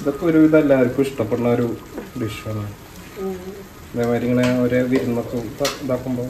ഇതൊക്കെ ഒരുവിധം എല്ലാവർക്കും ഇഷ്ടപ്പെടുന്ന ഒരു ഡിഷാണ് അതേമാതിരി ഇങ്ങനെ ഒരേ വിരുന്നൊക്കെ ഇത- ഇതാക്കുമ്പോൾ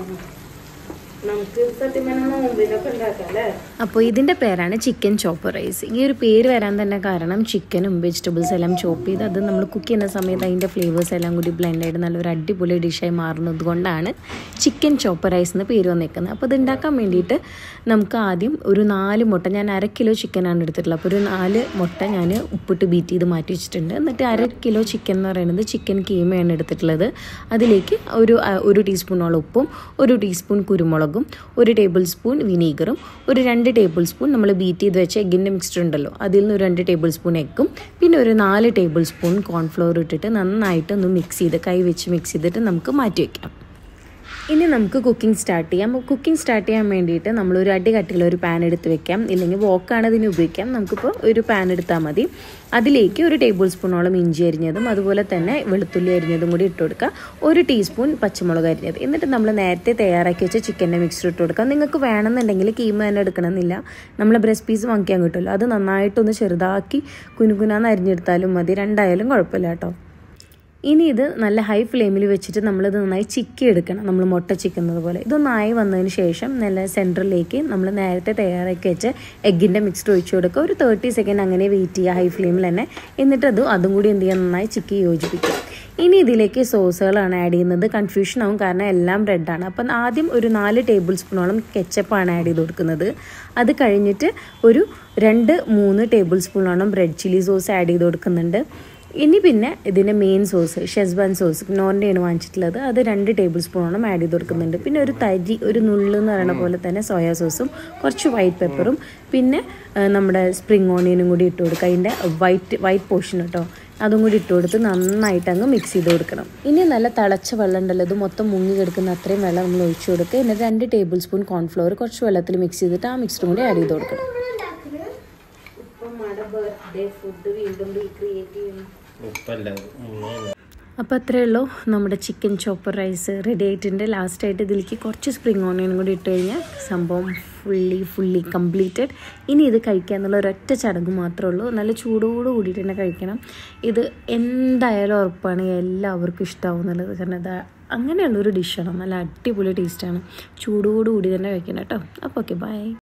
നമുക്ക് സത്യം പറഞ്ഞാൽ നോമ്പിനൊക്കെ ഉണ്ടാക്കാം അല്ലേ അപ്പോൾ ഇതിൻ്റെ പേരാണ് ചിക്കൻ ചോപ്പർ റൈസ് ഈ ഒരു പേര് വരാൻ തന്നെ കാരണം ചിക്കനും വെജിറ്റബിൾസ് എല്ലാം ചോപ്പ് ചെയ്ത് അത് നമ്മൾ കുക്ക് ചെയ്യുന്ന സമയത്ത് അതിൻ്റെ ഫ്ലേവേഴ്സ് എല്ലാം കൂടി ബ്ലെൻഡ് ആയിട്ട് നല്ലൊരു അടിപൊളി ഡിഷായി മാറുന്നത് കൊണ്ടാണ് ചിക്കൻ ചോപ്പർ റൈസ് എന്ന് പേര് വന്നേക്കുന്നത് അപ്പോൾ ഇത് ഉണ്ടാക്കാൻ വേണ്ടിയിട്ട് നമുക്ക് ആദ്യം ഒരു നാല് മുട്ട ഞാൻ അര കിലോ ചിക്കനാണ് എടുത്തിട്ടുള്ളത് അപ്പോൾ ഒരു നാല് മുട്ട ഞാൻ ഉപ്പിട്ട് ബീറ്റ് ചെയ്ത് മാറ്റി വെച്ചിട്ടുണ്ട് എന്നിട്ട് അര കിലോ ചിക്കൻ എന്ന് പറയുന്നത് ചിക്കൻ കീമയാണ് എടുത്തിട്ടുള്ളത് അതിലേക്ക് ഒരു അ, ഒരു ടീസ്പൂണോളം ഉപ്പും ഒരു ടീസ്പൂൺ കുരുമുളകും ഒരു ടേബിൾ സ്പൂൺ വിനീഗറും ഒരു രണ്ട് ടേബിൾ സ്പൂൺ നമ്മൾ ബീറ്റ് ചെയ്ത് വെച്ച എഗ്ഗിൻ്റെ മിക്സ്ചർ ഉണ്ടല്ലോ അതിൽ നിന്ന് ഒരു രണ്ട് ടേബിൾ സ്പൂൺ എഗ്ഗും പിന്നെ ഒരു നാല് ടേബിൾ സ്പൂൺ കോൺഫ്ലവർ ഇട്ടിട്ട് നന്നായിട്ട് ഒന്ന് മിക്സ് ചെയ്ത് കൈ വെച്ച് മിക്സ് ചെയ്തിട്ട് നമുക്ക് മാറ്റി വയ്ക്കാം ഇനി നമുക്ക് കുക്കിംഗ് സ്റ്റാർട്ട് ചെയ്യാം കുക്കിംഗ് സ്റ്റാർട്ട് ചെയ്യാൻ വേണ്ടിയിട്ട് നമ്മളൊരു അടി കട്ടിയുള്ള ഒരു പാൻ എടുത്ത് വെക്കാം ഇല്ലെങ്കിൽ വോക്കാണ് ഇതിന് ഉപയോഗിക്കാം നമുക്കിപ്പോൾ ഒരു പാൻ എടുത്താൽ മതി അതിലേക്ക് ഒരു ടേബിൾ സ്പൂണോളം ഇഞ്ചി അരിഞ്ഞതും അതുപോലെ തന്നെ വെളുത്തുള്ളി അരിഞ്ഞതും കൂടി ഇട്ട് കൊടുക്കുക ഒരു ടീസ്പൂൺ പച്ചമുളക് അരിഞ്ഞത് എന്നിട്ട് നമ്മൾ നേരത്തെ തയ്യാറാക്കി വെച്ച ചിക്കൻ്റെ മിക്സർ ഇട്ട് കൊടുക്കുക നിങ്ങൾക്ക് വേണമെന്നുണ്ടെങ്കിൽ കീമ തന്നെ എടുക്കണമെന്നില്ല നമ്മൾ ബ്രസ്റ്റ് പീസ് വാങ്ങിക്കാൻ കിട്ടുമല്ലോ അത് നന്നായിട്ടൊന്ന് ചെറുതാക്കി കുനുകുനാന്ന് അരിഞ്ഞെടുത്താലും മതി രണ്ടായാലും കുഴപ്പമില്ല കേട്ടോ ഇനി ഇത് നല്ല ഹൈ ഫ്ലെയിമിൽ വെച്ചിട്ട് നമ്മളിത് നന്നായി ചിക്കി എടുക്കണം നമ്മൾ മുട്ട ചിക്കുന്നത് പോലെ ഇതൊന്നായി വന്നതിന് ശേഷം നല്ല സെൻറ്ററിലേക്ക് നമ്മൾ നേരത്തെ തയ്യാറാക്കി വെച്ച എഗ്ഗിൻ്റെ മിക്സ്ഡ് ഒഴിച്ചു കൊടുക്കുക ഒരു തേർട്ടി സെക്കൻഡ് അങ്ങനെ വെയിറ്റ് ചെയ്യുക ഹൈ ഫ്ലെയിമിൽ തന്നെ എന്നിട്ട് അത് അതും കൂടി എന്ത് ചെയ്യുക നന്നായി ചിക്കി യോജിപ്പിക്കുക ഇനി ഇതിലേക്ക് സോസുകളാണ് ആഡ് ചെയ്യുന്നത് കൺഫ്യൂഷൻ ആവും കാരണം എല്ലാം ബ്രെഡാണ് അപ്പം ആദ്യം ഒരു നാല് ടേബിൾ സ്പൂണോളം കെച്ചപ്പാണ് ആഡ് ചെയ്ത് കൊടുക്കുന്നത് അത് കഴിഞ്ഞിട്ട് ഒരു രണ്ട് മൂന്ന് ടേബിൾ സ്പൂണോളം റെഡ് ചില്ലി സോസ് ആഡ് ചെയ്ത് കൊടുക്കുന്നുണ്ട് ഇനി പിന്നെ ഇതിൻ്റെ മെയിൻ സോസ് ഷെസ്ബാൻ സോസ് നോറിൻ്റെയാണ് വാങ്ങിച്ചിട്ടുള്ളത് അത് രണ്ട് ടേബിൾ സ്പൂണോളം ആഡ് ചെയ്ത് കൊടുക്കുന്നുണ്ട് പിന്നെ ഒരു തരി ഒരു നുള്ളു എന്ന് പറയുന്ന പോലെ തന്നെ സോയാ സോസും കുറച്ച് വൈറ്റ് പെപ്പറും പിന്നെ ആ, നമ്മുടെ സ്പ്രിങ് ഓണിയനും കൂടി ഇട്ട് കൊടുക്കുക അതിൻ്റെ വൈറ്റ് വൈറ്റ് പോർഷൻ കേട്ടോ അതും കൂടി ഇട്ട് കൊടുത്ത് നന്നായിട്ട് അങ്ങ് മിക്സ് ചെയ്ത് കൊടുക്കണം ഇനി നല്ല തിളച്ച വെള്ളം ഉണ്ടല്ലോ ഇത് മൊത്തം മുങ്ങി കിടക്കുന്ന അത്രയും വെള്ളം നമ്മൾ ഒഴിച്ചു കൊടുക്കുക എന്നിട്ട് രണ്ട് ടേബിൾ സ്പൂൺ കോൺഫ്ലവർ കുറച്ച് വെള്ളത്തിൽ മിക്സ് ചെയ്തിട്ട് ആ മിക്സ്ഡും കൂടി ആഡ് ചെയ്ത് കൊടുക്കണം ഇപ്പം നമ്മുടെ ബർത്ത്ഡേ ഫുഡ് വീണ്ടും റീക്രിയേറ്റ് ചെയ്യുന്നു ഉപ്പല്ല അപ്പോൾ അത്രയേ ഉള്ളൂ നമ്മുടെ ചിക്കൻ ചോപ്പർ റൈസ് റെഡി ആയിട്ടുണ്ട് ലാസ്റ്റായിട്ട് ഇതിലേക്ക് കുറച്ച് സ്പ്രിങ് ഓണിയനും കൂടി ഇട്ട് കഴിഞ്ഞാൽ സംഭവം ഫുള്ളി ഫുള്ളി കംപ്ലീറ്റഡ് ഇനി ഇത് കഴിക്കുക എന്നുള്ള ഒരൊറ്റ ചടങ്ങ് മാത്രമേ ഉള്ളൂ നല്ല ചൂടോട് കൂടിയിട്ട് തന്നെ കഴിക്കണം ഇത് എന്തായാലും ഉറപ്പാണ് എല്ലാവർക്കും ഇഷ്ടമാവും എന്നുള്ളത് കാരണം അത് അങ്ങനെയുള്ളൊരു ഡിഷാണ് നല്ല അടിപൊളി ടേസ്റ്റാണ് ചൂടോട് കൂടി തന്നെ കഴിക്കണം കേട്ടോ അപ്പോൾ ഓക്കെ ബൈ